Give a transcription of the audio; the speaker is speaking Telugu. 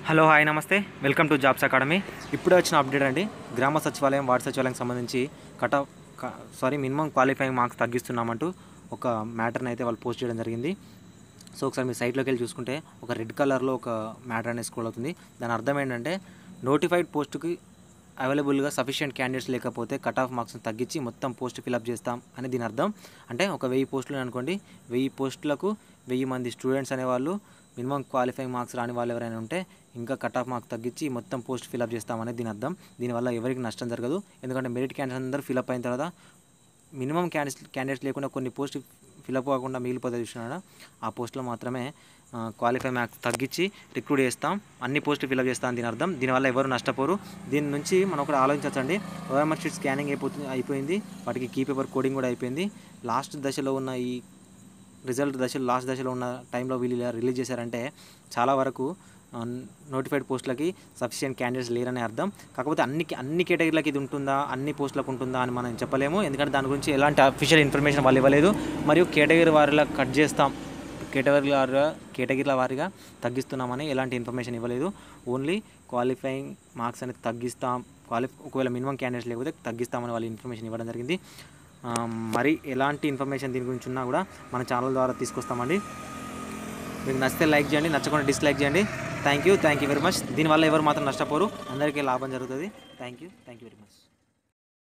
హలో హాయ్ నమస్తే వెల్కమ్ టు జాబ్స్ అకాడమీ ఇప్పుడే వచ్చిన అప్డేట్ అండి గ్రామ సచివాలయం వార్డు సచివాలయం సంబంధించి cut off sorry minimum qualifying marks తగ్గిస్తున్నామంటూ ఒక మ్యాటర్ని అయితే వాళ్ళు పోస్ట్ చేయడం జరిగింది సో ఒకసారి మీ సైట్లోకి వెళ్ళి చూసుకుంటే ఒక రెడ్ కలర్లో ఒక మ్యాటర్ అనేది స్క్రోల్ అవుతుంది దాని అర్థం ఏంటంటే నోటిఫైడ్ పోస్టుకి అవైలబుల్గా సఫిషియెంట్ క్యాండిడేట్స్ లేకపోతే కట్ ఆఫ్ మార్క్స్ని తగ్గించి మొత్తం పోస్ట్ ఫిలప్ చేస్తాం అని దీని అర్థం అంటే ఒక వెయ్యి పోస్టులు అనుకోండి వెయ్యి పోస్టులకు వెయ్యి మంది స్టూడెంట్స్ అనేవాళ్ళు మినిమం క్వాలిఫైయింగ్ మార్క్స్ రాని వాళ్ళు ఎవరైనా ఉంటే ఇంకా కట్ ఆఫ్ మార్క్స్ తగ్గించి మొత్తం పోస్ట్ ఫిలప్ చేస్తామనేది దీని అర్థం దీనివల్ల ఎవరికి నష్టం జరగదు ఎందుకంటే మెరిట్ క్యాండిడేట్స్ అందరూ ఫిలప్ అయిన తర్వాత మినిమం క్యాండిడేట్స్ క్యాండిడేట్స్ లేకుండా కొన్ని పోస్ట్ ఫిలప్ కాకుండా మిగిలిపోతే చూసినాడా ఆ పోస్టులో మాత్రమే క్వాలిఫై మార్క్స్ తగ్గించి రిక్రూట్ చేస్తాం అన్ని పోస్టులు ఫిలప్ చేస్తాం దీని అర్థం దీనివల్ల ఎవరు నష్టపోరు దీని నుంచి మనం ఒకటి ఆలోచించండి ఓఎంఆర్ షీట్ స్కానింగ్ అయిపోతుంది అయిపోయింది వాటికి కీ పేపర్ కోడింగ్ కూడా అయిపోయింది లాస్ట్ దశలో ఉన్న ఈ రిజల్ట్ దశలో లాస్ట్ దశలో ఉన్న టైంలో వీళ్ళు ఇలా రిలీజ్ చేశారంటే చాలా వరకు నోటిఫైడ్ పోస్టులకి సఫిషియెంట్ క్యాండిడేట్స్ లేరని అర్థం కాకపోతే అన్ని అన్ని కేటగిరీలకు ఇది ఉంటుందా అన్ని పోస్టులకు ఉంటుందా అని మనం చెప్పలేము ఎందుకంటే దాని గురించి ఎలాంటి అఫీషియల్ ఇన్ఫర్మేషన్ వాళ్ళు ఇవ్వలేదు మరియు కేటగిరీ వారిలా కట్ చేస్తాం కేటగిరీ వారిగా కేటగిరీల వారిగా తగ్గిస్తున్నామని ఎలాంటి ఇన్ఫర్మేషన్ ఇవ్వలేదు ఓన్లీ క్వాలిఫైయింగ్ మార్క్స్ అనేది తగ్గిస్తాం క్వాలిఫై ఒకవేళ మినిమం క్యాండిడేట్స్ లేకపోతే తగ్గిస్తామని వాళ్ళు ఇన్ఫర్మేషన్ ఇవ్వడం జరిగింది ఆ, మరి ఎలాంటి ఇన్ఫర్మేషన్ దీని గురించి ఉన్నా కూడా మన ఛానల్ ద్వారా తీసుకొస్తామండి మీకు నచ్చితే లైక్ చేయండి నచ్చకుండా డిస్లైక్ చేయండి thank you thank you very much దీనివల్ల ఎవరు మాత్రం నష్టపోరు అందరికీ లాభం జరుగుతుంది thank you thank you very much